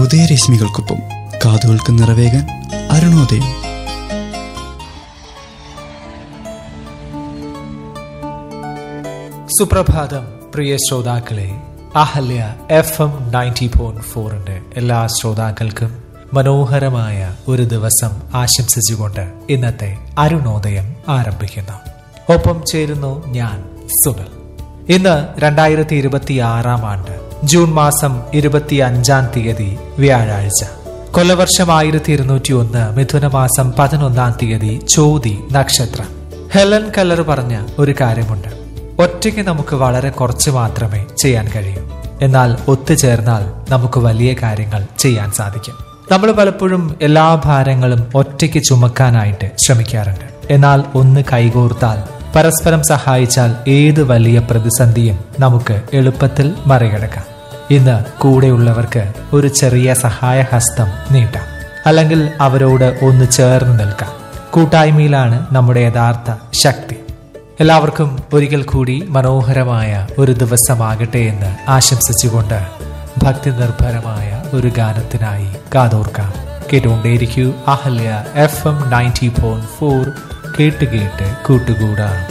ഉദയരശ്മികൾക്കൊപ്പം കാതുകൾക്ക് നിറവേകാൻ അരുണോദയം സുപ്രഭാതം പ്രിയ ശ്രോതാക്കളെ Ahalya F M ninety point ഫോറിന്റെ എല്ലാ ശ്രോതാക്കൾക്കും മനോഹരമായ ഒരു ദിവസം ആശംസിച്ചുകൊണ്ട് ഇന്നത്തെ അരുണോദയം ആരംഭിക്കുന്നു ഒപ്പം ചേരുന്നു ഞാൻ സുനിൽ ഇന്ന് രണ്ടായിരത്തി ഇരുപത്തി ആറാം ആണ്ട് ജൂൺ മാസം ഇരുപത്തി അഞ്ചാം തീയതി വ്യാഴാഴ്ച കൊല്ലവർഷം ആയിരത്തി ഇരുന്നൂറ്റി ഒന്ന് മിഥുന മാസം പതിനൊന്നാം തീയതി ചോതി നക്ഷത്രം ഹെലൻ കല്ലർ പറഞ്ഞ ഒരു കാര്യമുണ്ട് ഒറ്റയ്ക്ക് നമുക്ക് വളരെ കുറച്ച് മാത്രമേ ചെയ്യാൻ കഴിയൂ എന്നാൽ ഒത്തുചേർന്നാൽ നമുക്ക് വലിയ കാര്യങ്ങൾ ചെയ്യാൻ സാധിക്കും നമ്മൾ പലപ്പോഴും എല്ലാ ഭാരങ്ങളും ഒറ്റയ്ക്ക് ചുമക്കാനായിട്ട് ശ്രമിക്കാറുണ്ട് എന്നാൽ ഒന്ന് കൈകോർത്താൽ പരസ്പരം സഹായിച്ചാൽ ഏത് വലിയ പ്രതിസന്ധിയും നമുക്ക് എളുപ്പത്തിൽ മറികടക്കാം ഇന്ന് കൂടെയുള്ളവർക്ക് ഒരു ചെറിയ സഹായഹസ്തം നീട്ടാം അല്ലെങ്കിൽ അവരോട് ഒന്ന് ചേർന്ന് നിൽക്കാം കൂട്ടായ്മയിലാണ് നമ്മുടെ യഥാർത്ഥ ശക്തി എല്ലാവർക്കും ഒരിക്കൽ കൂടി മനോഹരമായ ഒരു ദിവസമാകട്ടെ എന്ന് ആശംസിച്ചുകൊണ്ട് ഭക്തി നിർഭരമായ ഒരു ഗാനത്തിനായി കാതോർക്കാം കേട്ടുകൊണ്ടേയിരിക്കൂ Ahalya F M ninety point four കേട്ട് കേട്ട് കൂട്ടുകൂടാം